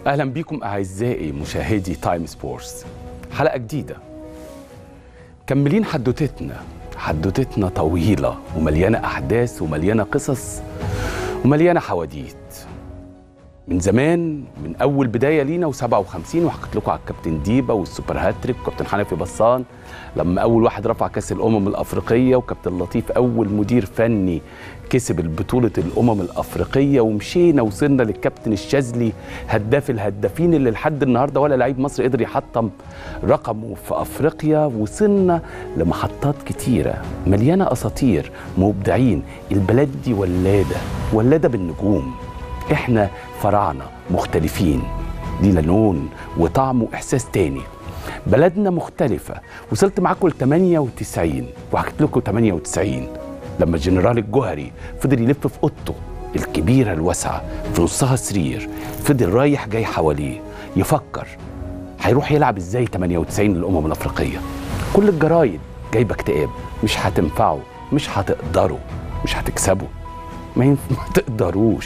اهلا بكم اعزائي مشاهدي تايم سبورتس حلقه جديده كملين حدوتتنا حدوتتنا طويله ومليانه احداث ومليانه قصص ومليانه حواديت من زمان من اول بدايه لينا و57 وحكيت لكم على الكابتن ديبا والسوبر هاتريك وكابتن حنفي بصان لما اول واحد رفع كاس الامم الافريقيه وكابتن لطيف اول مدير فني كسب البطوله الامم الافريقيه ومشينا وصلنا للكابتن الشاذلي هداف الهدافين اللي لحد النهارده ولا لعيب مصري قدر يحطم رقمه في افريقيا وصلنا لمحطات كتيره مليانه اساطير مبدعين البلد دي ولاده ولاده بالنجوم احنا فراعنه مختلفين لينا لون وطعم واحساس تاني بلدنا مختلفة وصلت معاكم ل 98 وحكيت لكم 98 لما الجنرال الجوهري فضل يلف في اوضته الكبيرة الواسعة في نصها سرير فضل رايح جاي حواليه يفكر هيروح يلعب ازاي 98 للأمم الأفريقية كل الجرايد جايبة اكتئاب مش هتنفعوا مش هتقدروا مش هتكسبوا ما, ينف... ما تقدروش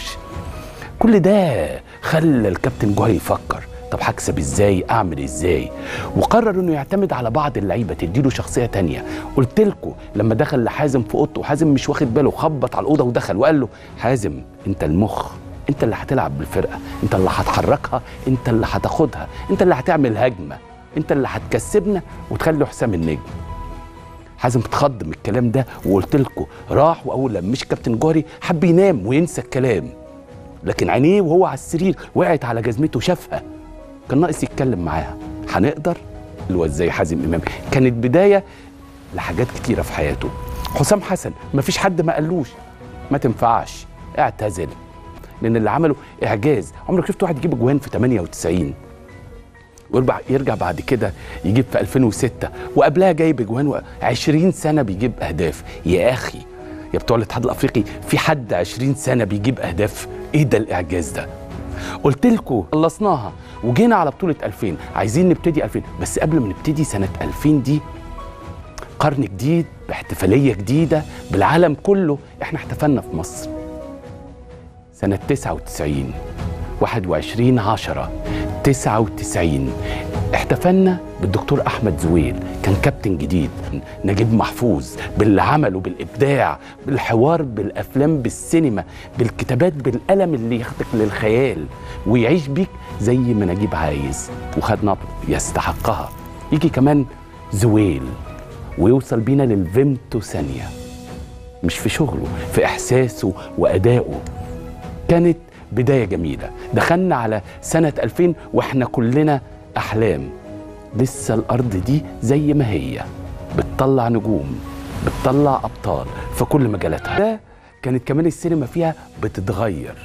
كل ده خلى الكابتن جوهري يفكر طب هكسب ازاي اعمل ازاي وقرر انه يعتمد على بعض اللعيبه تديله شخصيه تانية قلت لكم لما دخل لحازم في اوضته وحازم مش واخد باله خبط على الاوضه ودخل وقال له حازم انت المخ انت اللي هتلعب بالفرقه انت اللي هتحركها انت اللي هتاخدها انت اللي هتعمل هجمه انت اللي هتكسبنا وتخلي حسام النجم حازم اتخض من الكلام ده وقلت لكم راح واول لما مش كابتن جوهري حب ينام وينسى الكلام لكن عينيه وهو على السرير وقعت على جزمته شافها كان ناقص يتكلم معاها هنقدر اللي هو ازاي حازم امام كانت بدايه لحاجات كتيره في حياته حسام حسن ما فيش حد ما قالوش ما تنفعش اعتزل لان اللي عمله اعجاز عمرك شفت واحد يجيب اجوان في 98 ويرجع يرجع بعد كده يجيب في 2006 وقبلها جايب اجوان 20 سنه بيجيب اهداف يا اخي يا بتوع الاتحاد الافريقي في حد 20 سنه بيجيب اهداف ايه ده الاعجاز ده قلت لكم خلصناها وجينا على بطوله 2000 عايزين نبتدي 2000 بس قبل ما نبتدي سنه 2000 دي قرن جديد باحتفاليه جديده بالعالم كله احنا احتفلنا في مصر سنه 99 21 10 99 احتفلنا بالدكتور احمد زويل كان كابتن جديد نجيب محفوظ باللي عمله بالابداع بالحوار بالافلام بالسينما بالكتابات بالقلم اللي ياخدك للخيال ويعيش بيك زي ما نجيب عايز وخدنا يستحقها يجي كمان زويل ويوصل بينا للفيمتو ثانيه مش في شغله في احساسه وادائه كانت بدايه جميله دخلنا على سنه 2000 واحنا كلنا احلام لسه الارض دي زي ما هي بتطلع نجوم بتطلع ابطال في كل مجالاتها ده كانت كمان السينما فيها بتتغير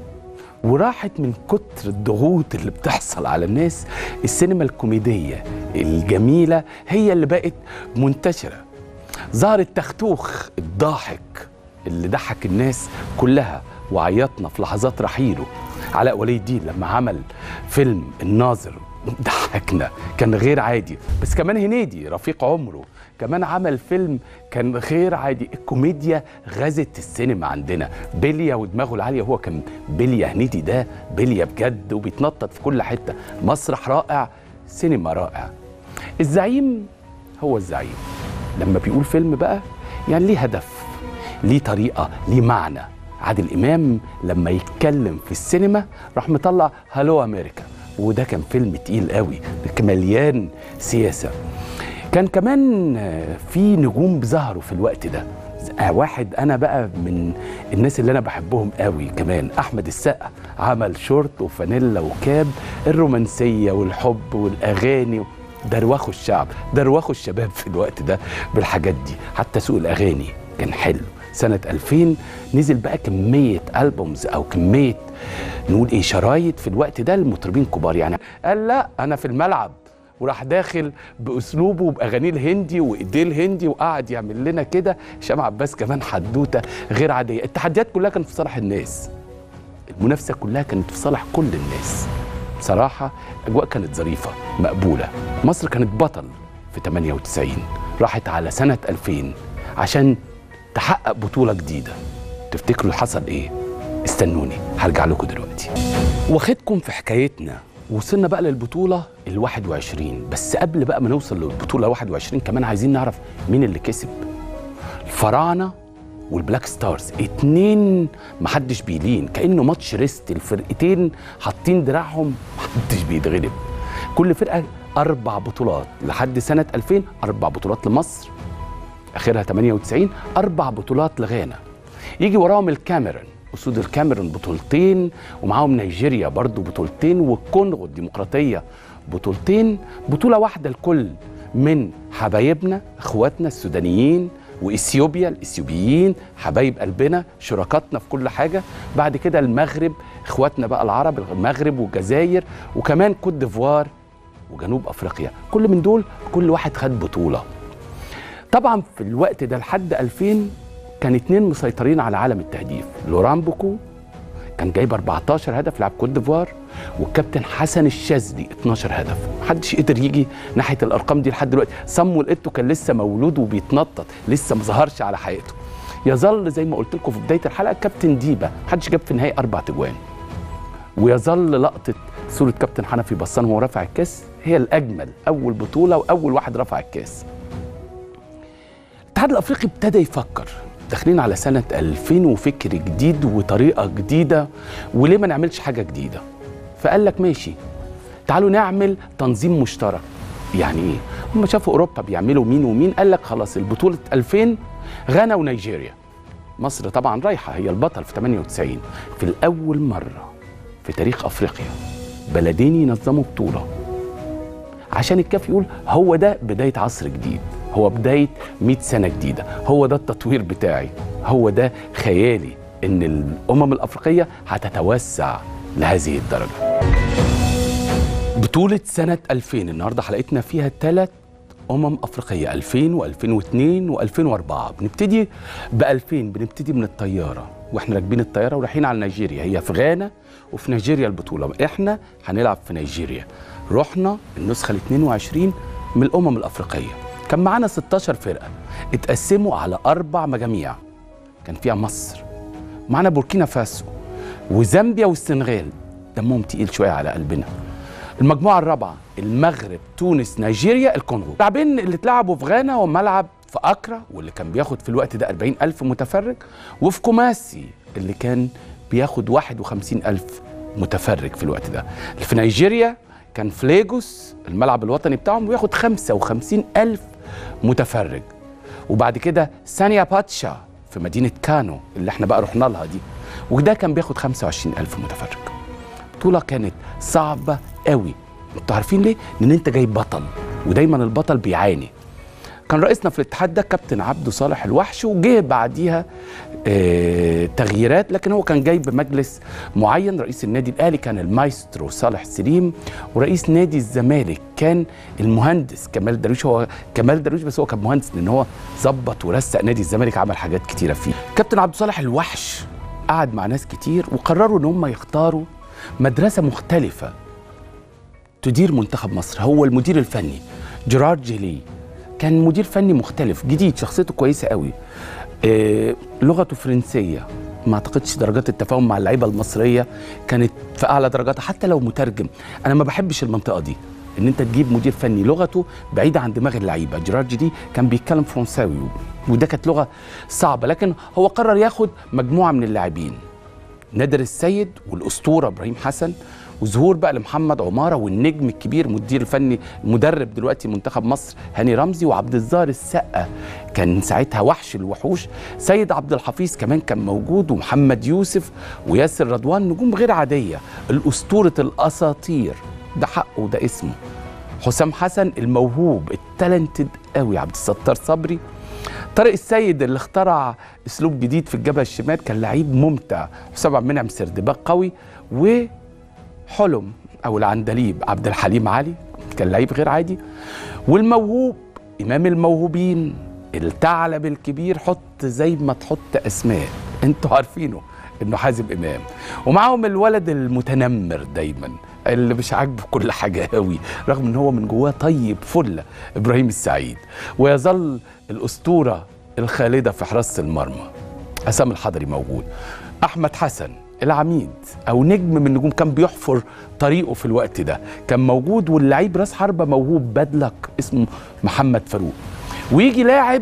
وراحت من كتر الضغوط اللي بتحصل على الناس السينما الكوميديه الجميله هي اللي بقت منتشره ظهر التختوخ الضاحك اللي ضحك الناس كلها وعيطنا في لحظات رحيله علاء ولي الدين لما عمل فيلم الناظر ضحكنا كان غير عادي بس كمان هنيدي رفيق عمره كمان عمل فيلم كان غير عادي الكوميديا غزت السينما عندنا بليا ودماغه العاليه هو كان بليا هنيدي ده بليا بجد وبيتنطط في كل حته مسرح رائع سينما رائع الزعيم هو الزعيم لما بيقول فيلم بقى يعني ليه هدف ليه طريقه ليه معنى عادل امام لما يتكلم في السينما راح مطلع هالو امريكا وده كان فيلم تقيل قوي مليان سياسه كان كمان في نجوم ظهروا في الوقت ده واحد انا بقى من الناس اللي انا بحبهم قوي كمان احمد السقا عمل شورت وفانيلا وكاب الرومانسيه والحب والاغاني دروخوا الشعب دروخوا الشباب في الوقت ده بالحاجات دي حتى سوق الاغاني كان حلو سنة 2000 نزل بقى كمية ألبومز أو كمية نقول إيه شرايط في الوقت ده للمطربين كبار يعني قال لا أنا في الملعب وراح داخل باسلوبه وباغانيه الهندي وايديه الهندي وقعد يعمل لنا كده هشام عباس كمان حدوته غير عاديه التحديات كلها كانت في صالح الناس المنافسه كلها كانت في صالح كل الناس بصراحه الاجواء كانت ظريفه مقبوله مصر كانت بطل في 98 راحت على سنه 2000 عشان تحقق بطوله جديده تفتكروا حصل ايه استنوني هرجع لكم دلوقتي واخدكم في حكايتنا وصلنا بقى للبطولة ال 21 بس قبل بقى ما نوصل للبطولة 21 كمان عايزين نعرف مين اللي كسب الفراعنة والبلاك ستارز اتنين محدش بيلين كأنه ماتش ريست الفرقتين حاطين دراعهم محدش بيتغلب كل فرقة أربع بطولات لحد سنة 2000 أربع بطولات لمصر آخرها 98 أربع بطولات لغانا يجي وراهم الكاميرون أسود الكاميرون بطولتين ومعاهم نيجيريا برضو بطولتين والكونغو الديمقراطية بطولتين بطولة واحدة الكل من حبايبنا اخواتنا السودانيين واثيوبيا الاثيوبيين حبايب قلبنا شركاتنا في كل حاجه بعد كده المغرب اخواتنا بقى العرب المغرب والجزائر وكمان كوت ديفوار وجنوب افريقيا كل من دول كل واحد خد بطوله طبعا في الوقت ده لحد 2000 كان اتنين مسيطرين على عالم التهديف لوران بوكو كان جايب 14 هدف لعب كوت ديفوار والكابتن حسن الشاذلي 12 هدف محدش قدر يجي ناحيه الارقام دي لحد دلوقتي صمو لقيته كان لسه مولود وبيتنطط لسه ما ظهرش على حقيقته يظل زي ما قلت لكم في بدايه الحلقه كابتن ديبا محدش جاب في النهايه اربع تجوان ويظل لقطه صوره كابتن حنفي بصان وهو رافع الكاس هي الاجمل اول بطوله واول واحد رفع الكاس الاتحاد الافريقي ابتدى يفكر داخلين على سنة 2000 وفكر جديد وطريقة جديدة وليه ما نعملش حاجة جديدة فقال لك ماشي تعالوا نعمل تنظيم مشترك يعني ايه هم شافوا اوروبا بيعملوا مين ومين قال لك خلاص البطولة 2000 غانا ونيجيريا مصر طبعا رايحة هي البطل في 98 في الأول مرة في تاريخ أفريقيا بلدين ينظموا بطولة عشان الكاف يقول هو ده بداية عصر جديد هو بداية 100 سنة جديدة هو ده التطوير بتاعي هو ده خيالي ان الامم الافريقية هتتوسع لهذه الدرجة بطولة سنة 2000 النهاردة حلقتنا فيها ثلاث أمم أفريقية 2000 و2002 و2004 بنبتدي ب 2000 بنبتدي من الطيارة واحنا راكبين الطيارة ورايحين على نيجيريا هي في غانا وفي نيجيريا البطولة احنا هنلعب في نيجيريا رحنا النسخة ال 22 من الأمم الأفريقية كان معانا 16 فرقة اتقسموا على أربع مجاميع كان فيها مصر معانا بوركينا فاسو وزامبيا والسنغال دمهم تقيل شوية على قلبنا المجموعة الرابعة المغرب تونس نيجيريا الكونغو اللاعبين اللي اتلعبوا في غانا هو ملعب في أكرا واللي كان بياخد في الوقت ده 40 ألف متفرج وفي كوماسي اللي كان بياخد 51 ألف متفرج في الوقت ده في نيجيريا كان في ليجوس الملعب الوطني بتاعهم بياخد 55 ألف متفرج وبعد كده سانيا باتشا في مدينة كانو اللي احنا بقى رحنا لها دي وده كان بياخد 25 ألف متفرج بطولة كانت صعبة قوي انتوا عارفين ليه؟ لأن انت جاي بطل ودايما البطل بيعاني كان رئيسنا في الاتحاد ده كابتن عبده صالح الوحش وجه بعديها اه تغييرات لكن هو كان جاي بمجلس معين رئيس النادي الاهلي كان المايسترو صالح سليم ورئيس نادي الزمالك كان المهندس كمال درويش هو كمال درويش بس هو كان مهندس لان هو ظبط ورسق نادي الزمالك عمل حاجات كتيره فيه كابتن عبد صالح الوحش قعد مع ناس كتير وقرروا ان هم يختاروا مدرسه مختلفه تدير منتخب مصر هو المدير الفني جيرارد جيلي كان مدير فني مختلف جديد شخصيته كويسه قوي آه لغته فرنسيه ما اعتقدش درجات التفاهم مع اللعيبه المصريه كانت في اعلى درجاتها حتى لو مترجم انا ما بحبش المنطقه دي ان انت تجيب مدير فني لغته بعيده عن دماغ اللعيبه جيرارد دي كان بيتكلم فرنساوي وده كانت لغه صعبه لكن هو قرر ياخد مجموعه من اللاعبين نادر السيد والاسطوره ابراهيم حسن وظهور بقى لمحمد عماره والنجم الكبير مدير الفني مدرب دلوقتي منتخب مصر هاني رمزي وعبد الظاهر السقا كان ساعتها وحش الوحوش سيد عبد الحفيظ كمان كان موجود ومحمد يوسف وياسر رضوان نجوم غير عاديه الاسطوره الاساطير ده حقه وده اسمه حسام حسن الموهوب التالنتد قوي عبد الستار صبري طارق السيد اللي اخترع اسلوب جديد في الجبهه الشمال كان لعيب ممتع حسام عبد المنعم سردباك قوي و حلم او العندليب عبد الحليم علي كان لعيب غير عادي والموهوب امام الموهوبين الثعلب الكبير حط زي ما تحط اسماء انتوا عارفينه انه حازم امام ومعاهم الولد المتنمر دايما اللي مش عاجبه كل حاجه قوي رغم ان هو من جواه طيب فله ابراهيم السعيد ويظل الاسطوره الخالده في حراسه المرمى عصام الحضري موجود احمد حسن العميد او نجم من النجوم كان بيحفر طريقه في الوقت ده كان موجود واللعيب راس حربه موهوب بدلك اسمه محمد فاروق ويجي لاعب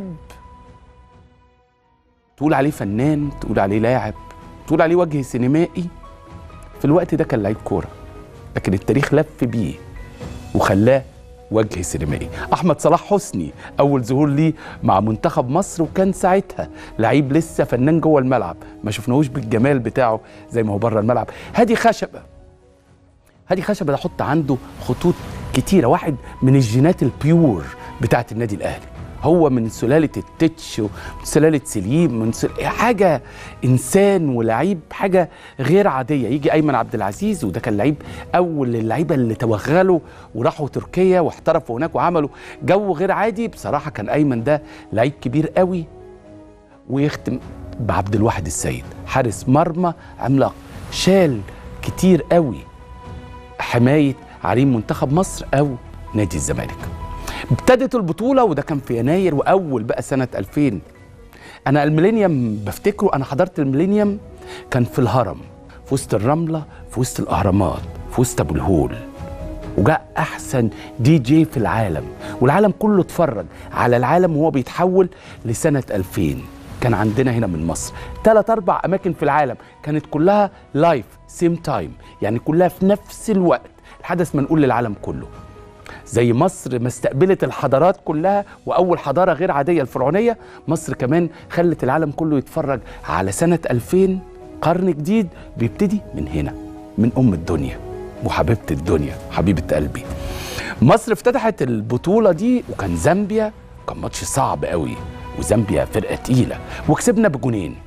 تقول عليه فنان تقول عليه لاعب تقول عليه وجه سينمائي في الوقت ده كان لعيب كوره لكن التاريخ لف بيه وخلاه وجه سينمائي احمد صلاح حسني اول ظهور ليه مع منتخب مصر وكان ساعتها لعيب لسه فنان جوه الملعب ما شفناهوش بالجمال بتاعه زي ما هو بره الملعب هادي خشبه هادي خشبه ده حط عنده خطوط كتيره واحد من الجينات البيور بتاعه النادي الاهلي هو من سلاله التتش ومن سلاله سليم من سل... حاجه انسان ولعيب حاجه غير عاديه يجي ايمن عبد العزيز وده كان لعيب اول اللعيبه اللي توغلوا وراحوا تركيا واحترفوا هناك وعملوا جو غير عادي بصراحه كان ايمن ده لعيب كبير قوي ويختم بعبد الواحد السيد حارس مرمى عملاق شال كتير قوي حمايه عريم منتخب مصر او نادي الزمالك ابتدت البطوله وده كان في يناير واول بقى سنه 2000 انا الميلينيوم بفتكره انا حضرت الميلينيوم كان في الهرم في وسط الرمله في وسط الاهرامات في وسط ابو الهول وجاء احسن دي جي في العالم والعالم كله اتفرج على العالم وهو بيتحول لسنه 2000 كان عندنا هنا من مصر ثلاث اربع اماكن في العالم كانت كلها لايف سيم تايم يعني كلها في نفس الوقت الحدث منقول للعالم كله زي مصر ما استقبلت الحضارات كلها واول حضاره غير عاديه الفرعونيه مصر كمان خلت العالم كله يتفرج على سنه 2000 قرن جديد بيبتدي من هنا من ام الدنيا وحبيبه الدنيا حبيبه قلبي مصر افتتحت البطوله دي وكان زامبيا كان ماتش صعب قوي وزامبيا فرقه تقيله وكسبنا بجونين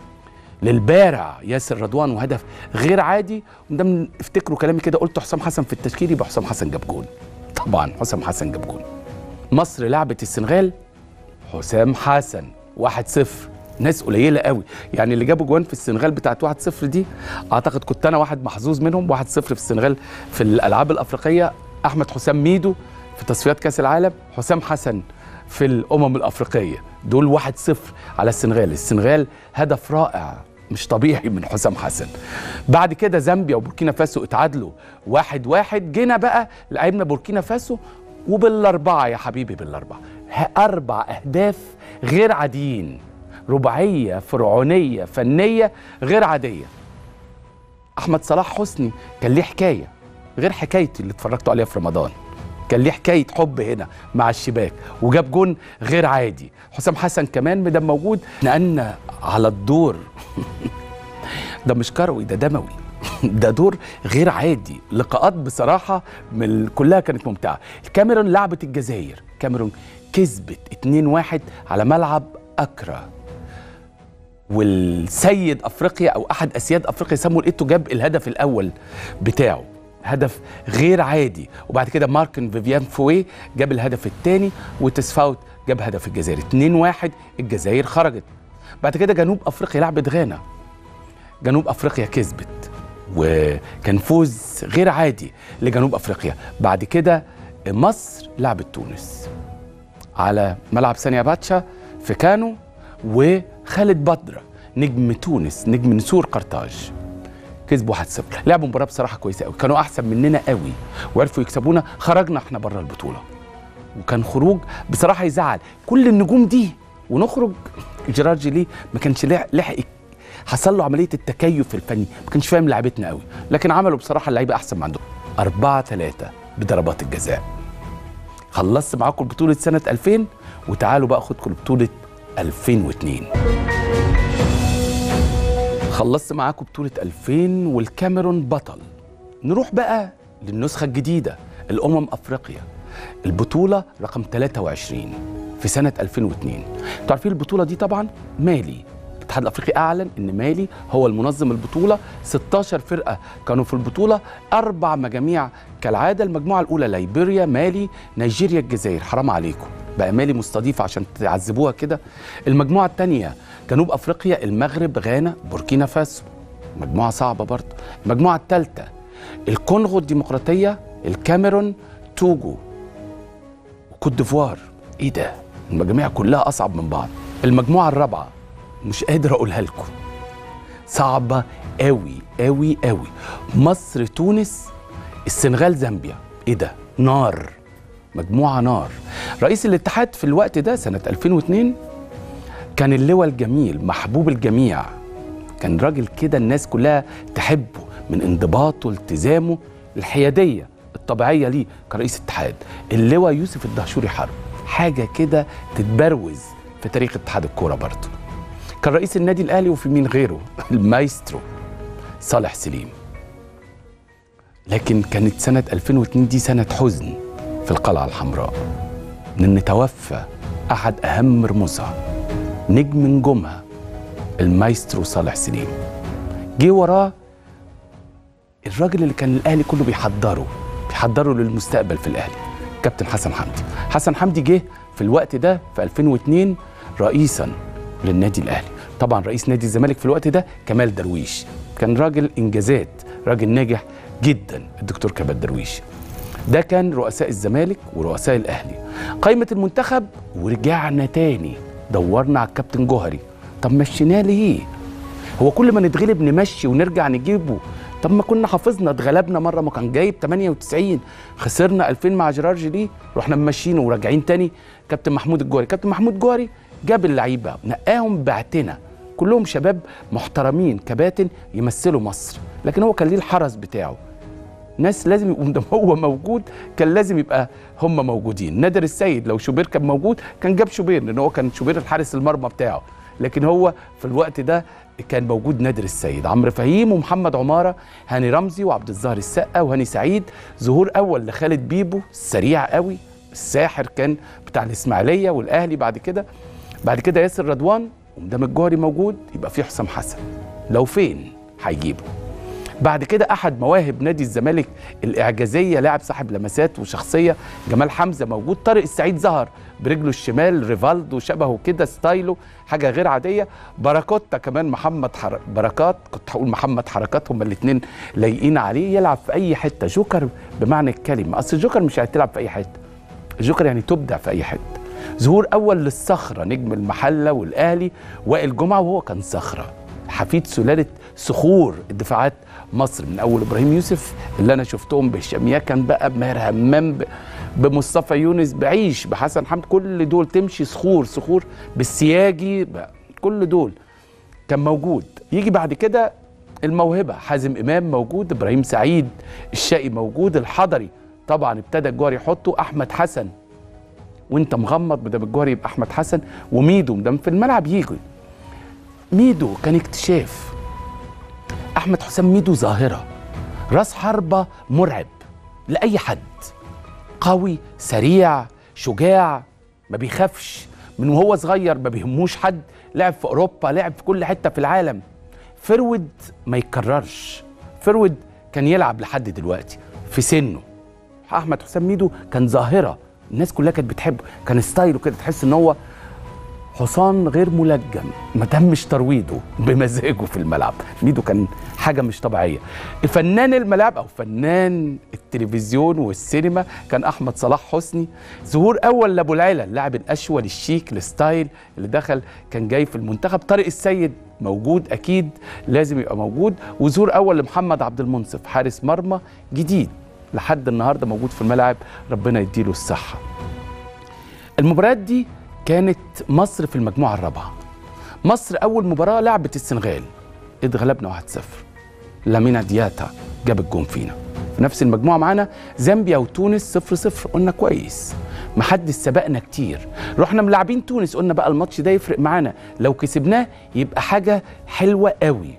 للبارع ياسر رضوان وهدف غير عادي وده افتكروا كلامي كده قلت حسام حسن في التشكيل يبقى حسام حسن جاب جون طبعا حسام حسن جاب جون مصر لعبت السنغال حسام حسن 1-0 ناس قليله قوي يعني اللي جابوا جوان في السنغال بتاعت 1-0 دي اعتقد كنت انا واحد محظوظ منهم 1-0 في السنغال في الالعاب الافريقيه احمد حسام ميدو في تصفيات كاس العالم حسام حسن في الامم الافريقيه دول 1-0 على السنغال السنغال هدف رائع مش طبيعي من حسام حسن بعد كده زامبيا وبوركينا فاسو اتعادلوا واحد واحد جينا بقى لعبنا بوركينا فاسو وبالاربعه يا حبيبي بالاربعه اربع اهداف غير عاديين رباعيه فرعونيه فنيه غير عاديه احمد صلاح حسني كان ليه حكايه غير حكايتي اللي اتفرجتوا عليها في رمضان كان ليه حكايه حب هنا مع الشباك وجاب جون غير عادي حسام حسن كمان مدام موجود نقلنا على الدور ده مش كروي ده دموي ده دور غير عادي لقاءات بصراحه من كلها كانت ممتعه الكاميرون لعبت الجزائر كاميرون كسبت 2-1 على ملعب اكرا والسيد افريقيا او احد اسياد افريقيا سامويل ايتو جاب الهدف الاول بتاعه هدف غير عادي وبعد كده ماركن فيفيان فوي جاب الهدف الثاني وتسفاوت جاب هدف الجزائر 2-1 الجزائر خرجت بعد كده جنوب افريقيا لعبت غانا جنوب افريقيا كسبت وكان فوز غير عادي لجنوب افريقيا بعد كده مصر لعبت تونس على ملعب سانيا باتشا في كانو وخالد بدر نجم تونس نجم نسور قرطاج كسبوا 1-0 لعبوا مباراه بصراحه كويسه قوي كانوا احسن مننا قوي وعرفوا يكسبونا خرجنا احنا بره البطوله وكان خروج بصراحه يزعل كل النجوم دي ونخرج جيرار جيلي ما كانش لحق حصل له عمليه التكيف الفني ما كانش فاهم لعبتنا قوي لكن عملوا بصراحه اللعيبه احسن ما عندهم 4 3 بضربات الجزاء خلصت معاكم بطوله سنه 2000 وتعالوا بقى خدكم بطوله 2002 خلصت معاكم بطولة 2000 والكاميرون بطل نروح بقى للنسخة الجديدة الأمم أفريقيا البطولة رقم 23 في سنة 2002 انتوا عارفين البطولة دي طبعا مالي الاتحاد الافريقي اعلن ان مالي هو المنظم البطوله 16 فرقه كانوا في البطوله اربع مجاميع كالعاده المجموعه الاولى ليبيريا مالي نيجيريا الجزائر حرام عليكم بقى مالي مستضيفه عشان تعذبوها كده المجموعه الثانيه جنوب افريقيا المغرب غانا بوركينا فاسو مجموعه صعبه برضه المجموعه الثالثه الكونغو الديمقراطيه الكاميرون توجو وكوت ديفوار ايه ده المجاميع كلها اصعب من بعض المجموعه الرابعه مش قادر اقولها لكم صعبه قوي قوي قوي مصر تونس السنغال زامبيا ايه ده نار مجموعه نار رئيس الاتحاد في الوقت ده سنه 2002 كان اللواء الجميل محبوب الجميع كان راجل كده الناس كلها تحبه من انضباطه التزامه الحياديه الطبيعيه ليه كرئيس اتحاد اللواء يوسف الدهشوري حرب حاجه كده تتبروز في تاريخ اتحاد الكوره برضه كان رئيس النادي الاهلي وفي مين غيره المايسترو صالح سليم لكن كانت سنه 2002 دي سنه حزن في القلعه الحمراء ان توفى احد اهم رموزها نجم نجومها المايسترو صالح سليم جه وراه الراجل اللي كان الاهلي كله بيحضره بيحضره للمستقبل في الاهلي كابتن حسن حمدي حسن حمدي جه في الوقت ده في 2002 رئيسا للنادي الاهلي طبعا رئيس نادي الزمالك في الوقت ده كمال درويش كان راجل انجازات راجل ناجح جدا الدكتور كمال درويش ده كان رؤساء الزمالك ورؤساء الاهلي قائمه المنتخب ورجعنا تاني دورنا على الكابتن جوهري طب مشيناه ليه هو كل ما نتغلب نمشي ونرجع نجيبه طب ما كنا حافظنا اتغلبنا مره ما كان جايب 98 خسرنا 2000 مع جيرار جيلي رحنا ممشينه وراجعين تاني كابتن محمود الجوهري كابتن محمود جوهري جاب اللعيبه نقاهم بعتنا كلهم شباب محترمين كباتن يمثلوا مصر لكن هو كان ليه الحرس بتاعه ناس لازم يبقوا هو موجود كان لازم يبقى هم موجودين نادر السيد لو شوبير كان موجود كان جاب شوبير لان هو كان شوبير الحارس المرمى بتاعه لكن هو في الوقت ده كان موجود نادر السيد عمرو فهيم ومحمد عماره هاني رمزي وعبد الظاهر السقا وهاني سعيد ظهور اول لخالد بيبو السريع قوي الساحر كان بتاع الاسماعيليه والاهلي بعد كده بعد كده ياسر رضوان ومدام الجوهري موجود يبقى في حسام حسن لو فين هيجيبه بعد كده احد مواهب نادي الزمالك الاعجازيه لاعب صاحب لمسات وشخصيه جمال حمزه موجود طارق السعيد ظهر برجله الشمال ريفالدو شبهه كده ستايله حاجه غير عاديه باراكوتا كمان محمد حر... بركات كنت هقول محمد حركات هما الاثنين لايقين عليه يلعب في اي حته جوكر بمعنى الكلمه اصل الجوكر مش هتلعب في اي حته الجوكر يعني تبدع في اي حته ظهور اول للصخره نجم المحله والاهلي وائل جمعه وهو كان صخره حفيد سلاله صخور الدفاعات مصر من اول ابراهيم يوسف اللي انا شفتهم بهشام يكن بقى بماهر همام بمصطفى يونس بعيش بحسن حمد كل دول تمشي صخور صخور بالسياجي بقى كل دول كان موجود يجي بعد كده الموهبه حازم امام موجود ابراهيم سعيد الشقي موجود الحضري طبعا ابتدى الجوهري يحطه احمد حسن وانت مغمض بدل الجوهري يبقى احمد حسن وميدو مدام في الملعب يجي ميدو كان اكتشاف احمد حسام ميدو ظاهره راس حربه مرعب لاي حد قوي سريع شجاع ما بيخافش من وهو صغير ما بيهموش حد لعب في اوروبا لعب في كل حته في العالم فرود ما يتكررش فرود كان يلعب لحد دلوقتي في سنه احمد حسام ميدو كان ظاهره الناس كلها كانت بتحبه كان ستايله كده تحس ان هو حصان غير ملجم ما تمش ترويضه بمزاجه في الملعب ميدو كان حاجه مش طبيعيه فنان الملاعب او فنان التلفزيون والسينما كان احمد صلاح حسني ظهور اول لابو العلا اللاعب الاشول الشيك الستايل اللي دخل كان جاي في المنتخب طارق السيد موجود اكيد لازم يبقى موجود وظهور اول لمحمد عبد المنصف حارس مرمى جديد لحد النهارده موجود في الملعب ربنا يديله الصحه المباريات دي كانت مصر في المجموعه الرابعه مصر اول مباراه لعبت السنغال اتغلبنا 1-0 لامينا دياتا جاب الجون فينا في نفس المجموعه معانا زامبيا وتونس 0-0 قلنا كويس محدش سبقنا كتير رحنا ملاعبين تونس قلنا بقى الماتش ده يفرق معانا لو كسبناه يبقى حاجه حلوه قوي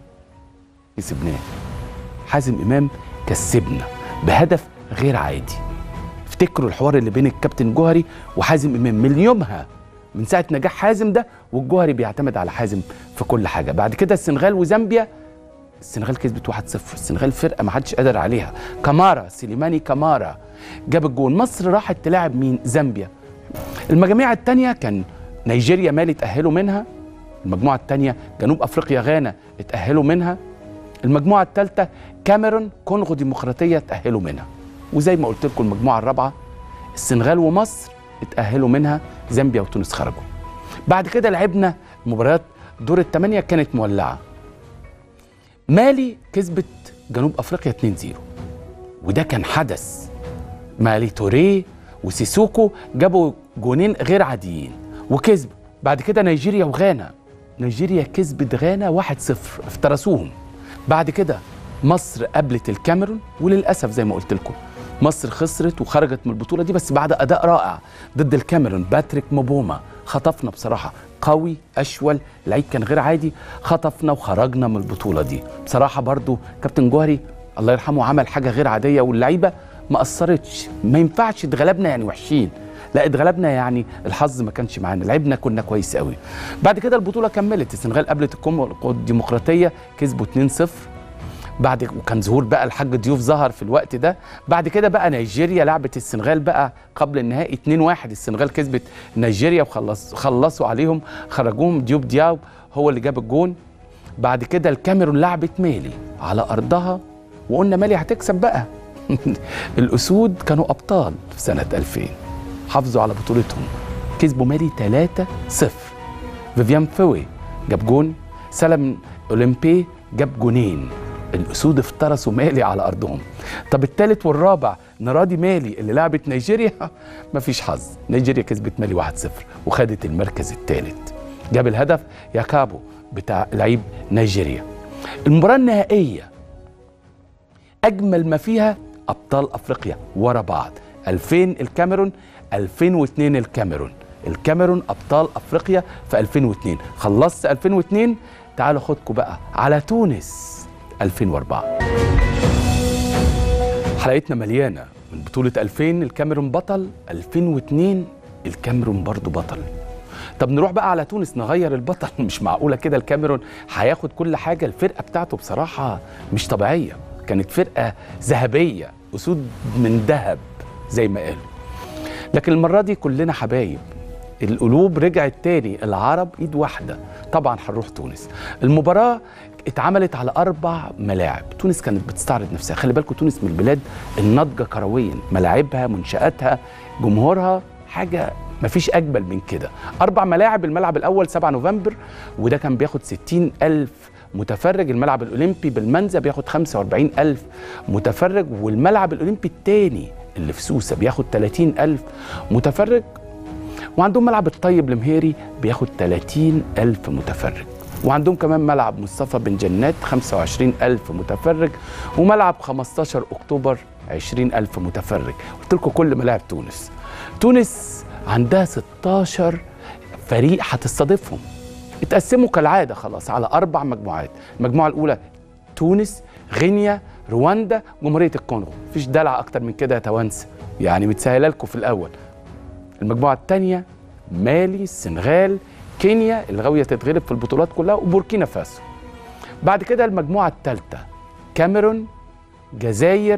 كسبناه حازم امام كسبنا بهدف غير عادي افتكروا الحوار اللي بين الكابتن جوهري وحازم امام من يومها من ساعه نجاح حازم ده والجوهري بيعتمد على حازم في كل حاجه بعد كده السنغال وزامبيا السنغال كسبت 1-0 السنغال فرقه ما حدش قادر عليها كمارا سليماني كمارا جاب الجون مصر راحت تلاعب مين زامبيا المجاميع الثانيه كان نيجيريا مالي تاهلوا منها المجموعه الثانيه جنوب افريقيا غانا اتاهلوا منها المجموعه الثالثه كاميرون كونغو ديمقراطيه تاهلوا منها وزي ما قلت لكم المجموعه الرابعه السنغال ومصر اتاهلوا منها زامبيا وتونس خرجوا بعد كده لعبنا مباريات دور الثمانيه كانت مولعه مالي كسبت جنوب افريقيا 2-0 وده كان حدث مالي توريه وسيسوكو جابوا جونين غير عاديين وكسبوا بعد كده نيجيريا وغانا نيجيريا كسبت غانا 1-0 افترسوهم بعد كده مصر قابلت الكاميرون وللاسف زي ما قلت لكم مصر خسرت وخرجت من البطوله دي بس بعد اداء رائع ضد الكاميرون باتريك موبوما خطفنا بصراحه قوي اشول لعيب كان غير عادي خطفنا وخرجنا من البطوله دي بصراحه برضو كابتن جوهري الله يرحمه عمل حاجه غير عاديه واللعيبه ما قصرتش ما ينفعش اتغلبنا يعني وحشين لا اتغلبنا يعني الحظ ما كانش معانا لعبنا كنا كويس قوي بعد كده البطوله كملت السنغال قابلت الكونغو الديمقراطيه كسبوا 2-0 بعد وكان ظهور بقى الحاج ضيوف ظهر في الوقت ده بعد كده بقى نيجيريا لعبت السنغال بقى قبل النهائي 2-1 السنغال كسبت نيجيريا وخلص خلصوا عليهم خرجوهم ديوب دياو هو اللي جاب الجون بعد كده الكاميرون لعبت مالي على ارضها وقلنا مالي هتكسب بقى الاسود كانوا ابطال في سنه 2000 حافظوا على بطولتهم كسبوا مالي 3-0 فيفيان فوي جاب جون سلم اولمبي جاب جونين الاسود افترسوا مالي على ارضهم طب الثالث والرابع نرادي مالي اللي لعبت نيجيريا مفيش حظ نيجيريا كسبت مالي 1-0 وخدت المركز الثالث جاب الهدف ياكابو بتاع لعيب نيجيريا المباراه النهائيه اجمل ما فيها ابطال افريقيا ورا بعض 2000 الكاميرون 2002 الكاميرون الكاميرون ابطال افريقيا في 2002 خلصت 2002 تعالوا خدكم بقى على تونس 2004 حلقتنا مليانه من بطوله 2000 الكاميرون بطل 2002 الكاميرون برضو بطل طب نروح بقى على تونس نغير البطل مش معقوله كده الكاميرون هياخد كل حاجه الفرقه بتاعته بصراحه مش طبيعيه كانت فرقه ذهبيه اسود من ذهب زي ما قالوا لكن المره دي كلنا حبايب القلوب رجعت تاني العرب ايد واحده طبعا هنروح تونس المباراه اتعملت على اربع ملاعب تونس كانت بتستعرض نفسها خلي بالكم تونس من البلاد الناضجه كرويا ملاعبها منشاتها جمهورها حاجه مفيش اجمل من كده اربع ملاعب الملعب الاول 7 نوفمبر وده كان بياخد 60 الف متفرج الملعب الاولمبي بالمنزه بياخد 45 الف متفرج والملعب الاولمبي الثاني اللي في سوسه بياخد 30 الف متفرج وعندهم ملعب الطيب المهيري بياخد 30 الف متفرج وعندهم كمان ملعب مصطفى بن جنات 25 ألف متفرج وملعب 15 أكتوبر 20 ألف متفرج قلت لكم كل ملاعب تونس تونس عندها 16 فريق هتستضيفهم اتقسموا كالعادة خلاص على أربع مجموعات المجموعة الأولى تونس غينيا رواندا جمهورية الكونغو مفيش دلع أكتر من كده يا توانسة يعني متسهلة لكم في الأول المجموعة الثانية مالي السنغال كينيا اللي غاويه تتغلب في البطولات كلها وبوركينا فاسو بعد كده المجموعه الثالثه كاميرون جزائر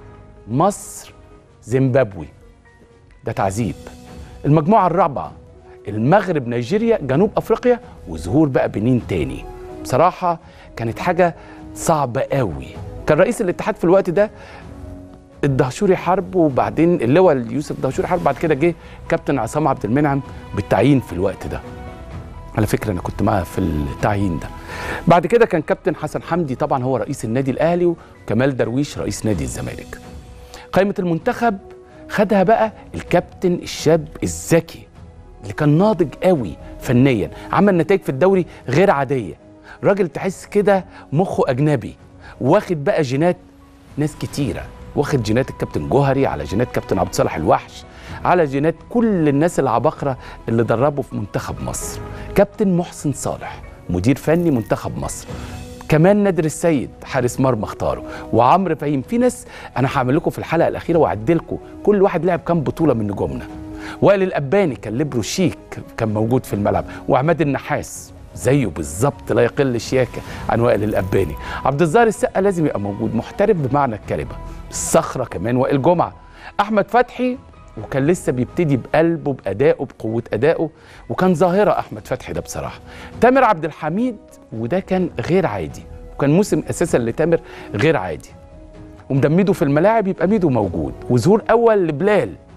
مصر زيمبابوي ده تعذيب المجموعه الرابعه المغرب نيجيريا جنوب افريقيا وظهور بقى بنين تاني بصراحه كانت حاجه صعبه قوي كان رئيس الاتحاد في الوقت ده الدهشوري حرب وبعدين اللواء يوسف الدهشوري حرب بعد كده جه كابتن عصام عبد المنعم بالتعيين في الوقت ده على فكره انا كنت معاه في التعيين ده بعد كده كان كابتن حسن حمدي طبعا هو رئيس النادي الاهلي وكمال درويش رئيس نادي الزمالك قائمه المنتخب خدها بقى الكابتن الشاب الذكي اللي كان ناضج قوي فنيا عمل نتائج في الدوري غير عاديه راجل تحس كده مخه اجنبي واخد بقى جينات ناس كتيره واخد جينات الكابتن جوهري على جينات كابتن عبد الصالح الوحش على جينات كل الناس العباقرة اللي دربوا في منتخب مصر كابتن محسن صالح مدير فني منتخب مصر كمان نادر السيد حارس مرمى اختاره وعمرو فهيم في ناس انا هعمل لكم في الحلقه الاخيره واعد لكم كل واحد لعب كام بطوله من نجومنا وائل الاباني كان ليبرو شيك كان موجود في الملعب وعماد النحاس زيه بالظبط لا يقل شياكه عن وائل الاباني عبد الظاهر السقا لازم يبقى موجود محترف بمعنى الكلمه الصخره كمان وائل جمعه احمد فتحي وكان لسه بيبتدي بقلبه بادائه بقوه ادائه وكان ظاهره احمد فتحي ده بصراحه تامر عبد الحميد وده كان غير عادي وكان موسم اساسا لتامر غير عادي ومدمده في الملاعب يبقى ميدو موجود وظهور اول لبلال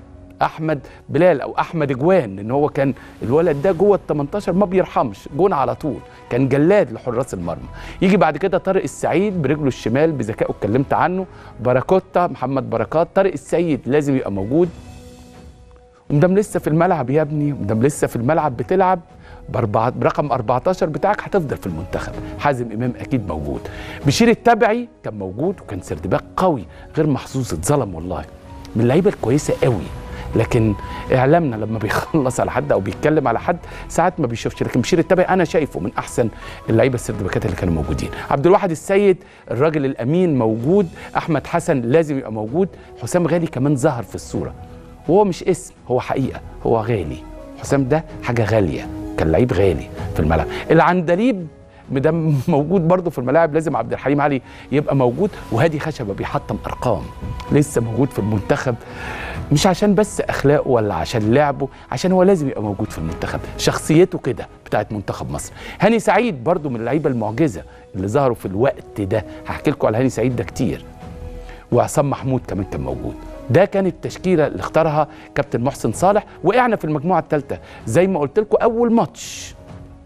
احمد بلال او احمد اجوان ان هو كان الولد ده جوه ال 18 ما بيرحمش جون على طول كان جلاد لحراس المرمى يجي بعد كده طارق السعيد برجله الشمال بذكائه اتكلمت عنه باراكوتا محمد بركات طارق السعيد لازم يبقى موجود ومدام لسه في الملعب يا ابني ومدام لسه في الملعب بتلعب بأربعة برقم 14 بتاعك هتفضل في المنتخب حازم امام اكيد موجود بشير التبعي كان موجود وكان سردباك قوي غير محظوظ اتظلم والله من اللعيبه الكويسه قوي لكن اعلامنا لما بيخلص على حد او بيتكلم على حد ساعات ما بيشوفش لكن بشير التبعي انا شايفه من احسن اللعيبه السردباكات اللي كانوا موجودين عبد الواحد السيد الراجل الامين موجود احمد حسن لازم يبقى موجود حسام غالي كمان ظهر في الصوره وهو مش اسم هو حقيقه هو غالي حسام ده حاجه غاليه كان لعيب غالي في الملعب العندليب مدام موجود برضه في الملاعب لازم عبد الحليم علي يبقى موجود وهادي خشبه بيحطم ارقام لسه موجود في المنتخب مش عشان بس اخلاقه ولا عشان لعبه عشان هو لازم يبقى موجود في المنتخب شخصيته كده بتاعت منتخب مصر هاني سعيد برضه من اللعيبه المعجزه اللي ظهروا في الوقت ده هحكي لكم على هاني سعيد ده كتير وعصام محمود كمان كان موجود ده كانت التشكيله اللي اختارها كابتن محسن صالح وقعنا في المجموعه الثالثه زي ما قلت لكم اول ماتش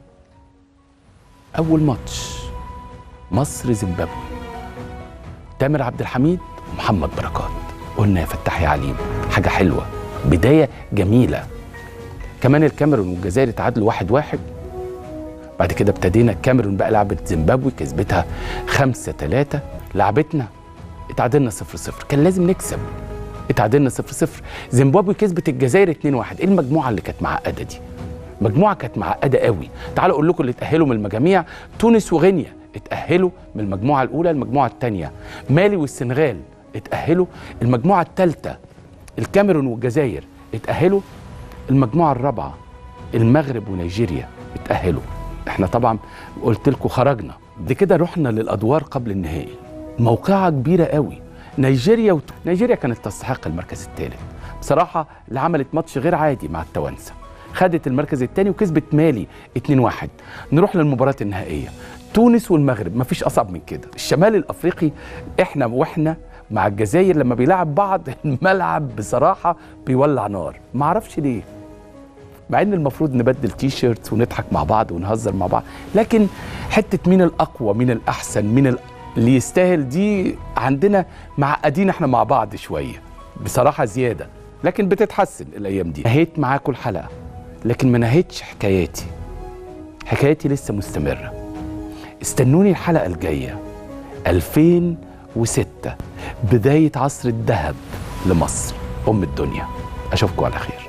اول ماتش مصر زيمبابوي تامر عبد الحميد ومحمد بركات قلنا يا فتاح يا عليم حاجه حلوه بدايه جميله كمان الكاميرون والجزائر اتعادلوا واحد واحد بعد كده ابتدينا الكاميرون بقى لعبت زيمبابوي كسبتها خمسة ثلاثة لعبتنا اتعادلنا صفر صفر كان لازم نكسب اتعادلنا صفر صفر زيمبابوي كسبت الجزائر 2 1 ايه المجموعه اللي كانت معقده دي مجموعه كانت معقده قوي تعالوا اقول لكم اللي اتاهلوا من المجاميع تونس وغينيا اتاهلوا من المجموعه الاولى المجموعه الثانيه مالي والسنغال اتاهلوا المجموعه الثالثه الكاميرون والجزائر اتاهلوا المجموعه الرابعه المغرب ونيجيريا اتاهلوا احنا طبعا قلت لكم خرجنا دي كده رحنا للادوار قبل النهائي موقعة كبيرة قوي نيجيريا وت... نيجيريا كانت تستحق المركز الثالث بصراحة اللي عملت ماتش غير عادي مع التوانسة خدت المركز الثاني وكسبت مالي 2-1 نروح للمباراة النهائية تونس والمغرب مفيش أصعب من كده الشمال الأفريقي إحنا وإحنا مع الجزائر لما بيلعب بعض الملعب بصراحة بيولع نار معرفش ليه مع ان المفروض نبدل تي شيرتس ونضحك مع بعض ونهزر مع بعض لكن حته مين الاقوى مين الاحسن مين ال... اللي يستاهل دي عندنا معقدين احنا مع بعض شويه بصراحه زياده لكن بتتحسن الايام دي نهيت معاكم الحلقه لكن ما نهيتش حكاياتي حكايتي لسه مستمره استنوني الحلقه الجايه 2006 بدايه عصر الذهب لمصر ام الدنيا اشوفكم على خير